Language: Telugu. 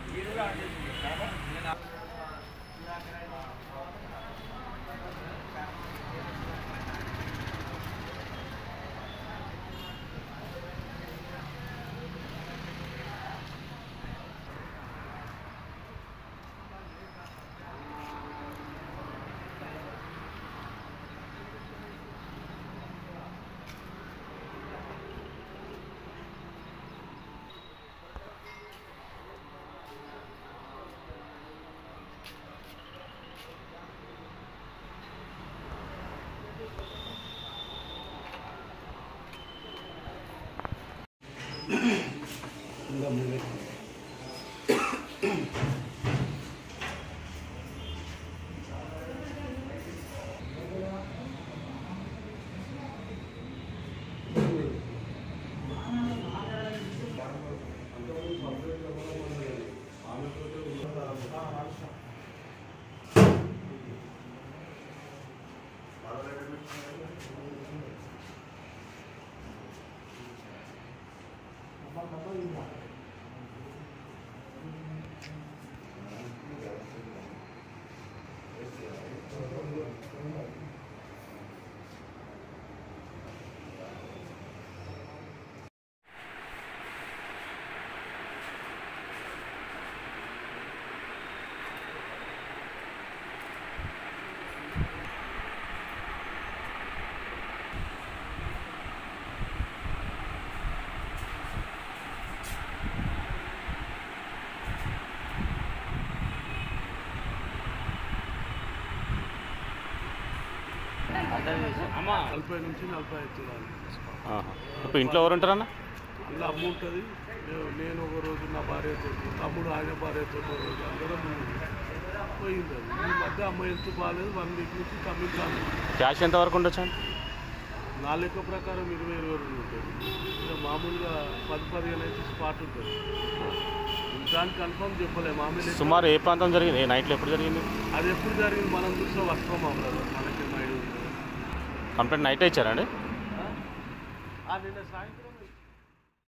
నలభై నుంచి నలభై ఐదు తులాలు ఆహా. ఇప్పుడు ఇంట్లో ఎవరు ఉంటారన్న ఇలా అమ్ము ఉంటుంది నేను- నేను ఒక రోజు నా భార్యతో తమ్ముడు ఆయన భార్యతో ఒక రోజు అందరం పోయింది అది ఈ మధ్య అమ్మ హెల్త్ బాగాలేదు వన్ వీక్ నుంచి తమిళనాడు క్యాష్ ఎంత వరకు ఉండొచ్చు అండి నా లెక్క ప్రకారం ఇరవై ఇరవై రెండు ఉంటుంది ఇక మామూలుగా పది పదిహేను అయితే స్పాట్ ఉంటుంది దానికి కన్ఫర్మ్ చెప్పలే మామూలు సుమారు ఏ ప్రాంతం జరిగింది ఏ నైట్లో ఎప్పుడు జరిగింది అది ఎప్పుడు జరిగింది మనం చూస్తే వస్తాం అవ్వలేదు మనకి మైండ్ కంప్లైంట్ నైట్ ఇచ్చారండి నిన్న సాయంత్రం